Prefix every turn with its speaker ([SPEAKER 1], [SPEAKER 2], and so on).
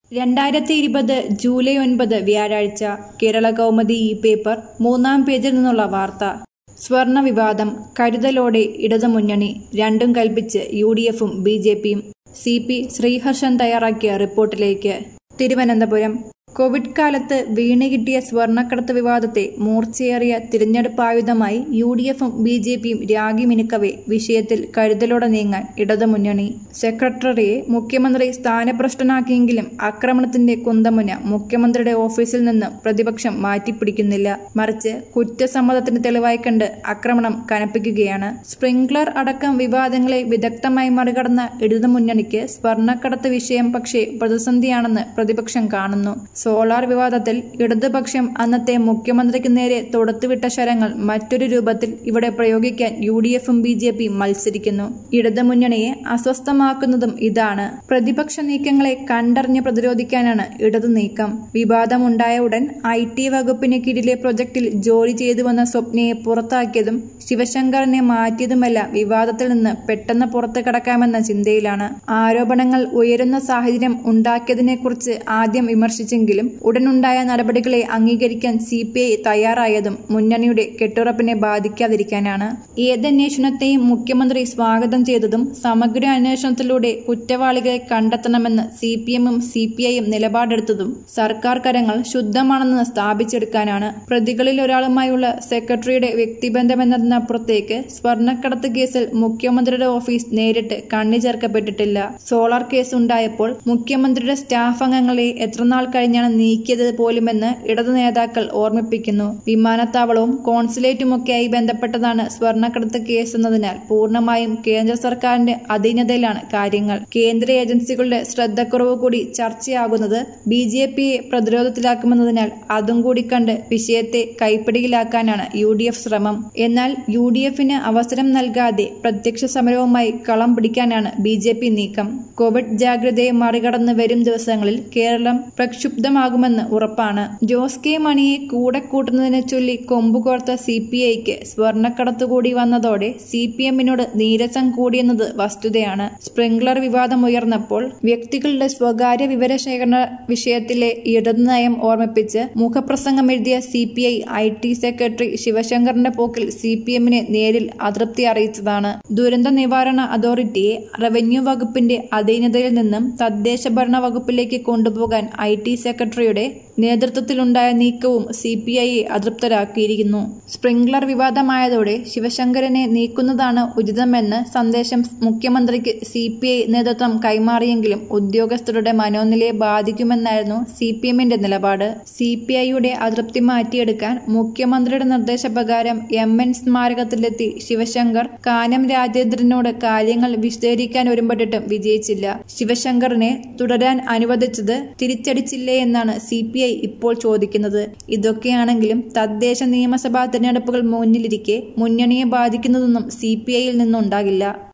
[SPEAKER 1] രണ്ടായിരത്തി ഇരുപത് ജൂലൈ ഒൻപത് വ്യാഴാഴ്ച കേരള കൗമുദി ഈ പേപ്പർ മൂന്നാം പേജിൽ നിന്നുള്ള വാർത്ത സ്വർണ വിവാദം കരുതലോടെ ഇടതുമുന്നണി രണ്ടും കൽപ്പിച്ച് യു ഡി എഫും ബി ജെ പിയും സി പി ശ്രീഹർഷൻ തയ്യാറാക്കിയ റിപ്പോർട്ടിലേക്ക് തിരുവനന്തപുരം കോവിഡ് കാലത്ത് വീണ് കിട്ടിയ സ്വർണ്ണക്കടത്ത് വിവാദത്തെ മൂർച്ചയേറിയ തിരഞ്ഞെടുപ്പായുധമായി യു ഡി എഫും ബി ജെ പിയും രാഗി മിനുക്കവേ വിഷയത്തിൽ കരുതലോടെ നീങ്ങാൻ ഇടതുമുന്നണി സെക്രട്ടറിയെ മുഖ്യമന്ത്രി സ്ഥാനഭ്രഷ്ടനാക്കിയെങ്കിലും ആക്രമണത്തിന്റെ കുന്തമുന മുഖ്യമന്ത്രിയുടെ ഓഫീസിൽ നിന്ന് പ്രതിപക്ഷം മാറ്റിപ്പിടിക്കുന്നില്ല മറിച്ച് കുറ്റസമ്മതത്തിന് തെളിവായി കണ്ട് ആക്രമണം കനപ്പിക്കുകയാണ് സ്പ്രിംഗ്ലർ അടക്കം വിവാദങ്ങളെ വിദഗ്ധമായി മറികടന്ന ഇടതുമുന്നണിക്ക് സ്വർണ്ണക്കടത്ത് വിഷയം പക്ഷേ പ്രതിസന്ധിയാണെന്ന് പ്രതിപക്ഷം കാണുന്നു സോളാർ വിവാദത്തിൽ ഇടതുപക്ഷം അന്നത്തെ മുഖ്യമന്ത്രിക്ക് നേരെ തൊടുത്തുവിട്ട ശരങ്ങൾ മറ്റൊരു രൂപത്തിൽ ഇവിടെ പ്രയോഗിക്കാൻ യു ഡി എഫും ബി ജെ പിയും മത്സരിക്കുന്നു ഇടതുമുന്നണിയെ അസ്വസ്ഥമാക്കുന്നതും ഇതാണ് പ്രതിപക്ഷ നീക്കങ്ങളെ കണ്ടറിഞ്ഞ് പ്രതിരോധിക്കാനാണ് ഇടതു നീക്കം വിവാദമുണ്ടായ ഉടൻ ഐ ടി വകുപ്പിന് കീഴിലെ പ്രൊജക്ടിൽ ജോലി ചെയ്തു വന്ന സ്വപ്നയെ പുറത്താക്കിയതും ശിവശങ്കറിനെ മാറ്റിയതുമെല്ലാം വിവാദത്തിൽ നിന്ന് പെട്ടെന്ന് പുറത്തു കടക്കാമെന്ന ചിന്തയിലാണ് ആരോപണങ്ങൾ ഉയരുന്ന സാഹചര്യം ഉണ്ടാക്കിയതിനെക്കുറിച്ച് ആദ്യം വിമർശിച്ചെങ്കിലും ഉടനുണ്ടായ നടപടികളെ അംഗീകരിക്കാൻ സി പി ഐ തയ്യാറായതും മുന്നണിയുടെ കെട്ടുറപ്പിനെ ബാധിക്കാതിരിക്കാനാണ് ഏതന്വേഷണത്തെയും മുഖ്യമന്ത്രി സ്വാഗതം ചെയ്തതും സമഗ്ര അന്വേഷണത്തിലൂടെ കുറ്റവാളികളെ കണ്ടെത്തണമെന്ന് സി പി എമ്മും സി പി ഐയും നിലപാടെടുത്തതും സർക്കാർ കരങ്ങൾ ശുദ്ധമാണെന്ന് സ്ഥാപിച്ചെടുക്കാനാണ് പ്രതികളിൽ ഒരാളുമായുള്ള സെക്രട്ടറിയുടെ വ്യക്തിബന്ധമെന്നതിനപ്പുറത്തേക്ക് സ്വർണ്ണക്കടത്ത് കേസിൽ മുഖ്യമന്ത്രിയുടെ ഓഫീസ് നേരിട്ട് കണ്ണി ചേർക്കപ്പെട്ടിട്ടില്ല സോളാർ കേസ് ഉണ്ടായപ്പോൾ മുഖ്യമന്ത്രിയുടെ സ്റ്റാഫ് അംഗങ്ങളെ എത്രനാൾ കഴിഞ്ഞാണ് നീക്കിയത് പോലുമെന്ന് ഇടതു നേതാക്കൾ ഓർമ്മിപ്പിക്കുന്നു വിമാനത്താവളവും കോൺസുലേറ്റുമൊക്കെയായി ബന്ധപ്പെട്ടതാണ് സ്വർണ്ണക്കടത്ത് കേസ് എന്നതിനാൽ പൂർണ്ണമായും കേന്ദ്ര സർക്കാരിന്റെ അധീനതയിലാണ് കാര്യങ്ങൾ കേന്ദ്ര ഏജൻസികളുടെ ശ്രദ്ധക്കുറവ് കൂടി ചർച്ചയാകുന്നത് ബി ജെ പിയെ പ്രതിരോധത്തിലാക്കുമെന്നതിനാൽ അതും കൂടി കണ്ട് വിഷയത്തെ കൈപ്പിടിയിലാക്കാനാണ് യു ഡി എഫ് ശ്രമം എന്നാൽ യു ഡി എഫിന് അവസരം നൽകാതെ പ്രത്യക്ഷ സമരവുമായി കളം പിടിക്കാനാണ് ബി ജെ പി നീക്കം കോവിഡ് ജാഗ്രതയെ മറികടന്ന് വരും ദിവസങ്ങളിൽ കേരളം പ്രക്ഷുബ്ധമാകുമെന്ന് ഉറപ്പാണ് ജോസ് കെ മണിയെ കൂടെ കൂട്ടുന്നതിനെ ചൊല്ലി കൊമ്പുകോർത്ത സി പി ഐക്ക് സ്വർണ്ണക്കടത്ത് കൂടി വന്നതോടെ സി പി എമ്മിനോട് നീരസം കൂടിയെന്നത് വസ്തുതയാണ് സ്പ്രിംഗ്ലർ വിവാദം ഉയർന്നപ്പോൾ വ്യക്തികളുടെ സ്വകാര്യ വിവരശേഖരണ വിഷയത്തിലെ ഇടതുനയം ഓർമ്മിപ്പിച്ച് മുഖപ്രസംഗം എഴുതിയ C P I I T secretary ശിവശങ്കറിന്റെ പോക്കിൽ സി പി എമ്മിനെ നേരിൽ അതൃപ്തി അറിയിച്ചതാണ് ദുരന്ത നിവാരണ അതോറിറ്റിയെ റവന്യൂ വകുപ്പിന്റെ അധീനതയിൽ നിന്നും തദ്ദേശ ഭരണ വകുപ്പിലേക്ക് കൊണ്ടുപോകാൻ ഐ ടി സെക്രട്ടറിയുടെ നേതൃത്വത്തിലുണ്ടായ നീക്കവും സി പി ഐയെ അതൃപ്തരാക്കിയിരിക്കുന്നു സ്പ്രിംഗ്ലർ വിവാദമായതോടെ ശിവശങ്കരനെ നീക്കുന്നതാണ് ഉചിതമെന്ന് സന്ദേശം മുഖ്യമന്ത്രിക്ക് സി പി ഐ നേതൃത്വം കൈമാറിയെങ്കിലും ഉദ്യോഗസ്ഥരുടെ മനോനിലയെ ബാധിക്കുമെന്നായിരുന്നു സി പി എമ്മിന്റെ നിലപാട് സി പി ഐയുടെ അതൃപ്തി മാറ്റിയെടുക്കാൻ മുഖ്യമന്ത്രിയുടെ നിർദ്ദേശപ്രകാരം എം എൻ സ്മാരകത്തിലെത്തി ശിവശങ്കർ കാനം രാജേന്ദ്രനോട് കാര്യങ്ങൾ വിശദീകരിക്കാൻ ഒരുമ്പെട്ടിട്ടും വിജയിച്ചില്ല ശിവശങ്കറിനെ തുടരാൻ അനുവദിച്ചത് തിരിച്ചടിച്ചില്ലേ എന്നാണ് സി പി ഐ ഇപ്പോൾ ചോദിക്കുന്നത് ഇതൊക്കെയാണെങ്കിലും തദ്ദേശ നിയമസഭാ തെരഞ്ഞെടുപ്പുകൾ മുന്നിലിരിക്കെ മുന്നണിയെ ബാധിക്കുന്നതൊന്നും സി പി ഐയിൽ നിന്നുണ്ടാകില്ല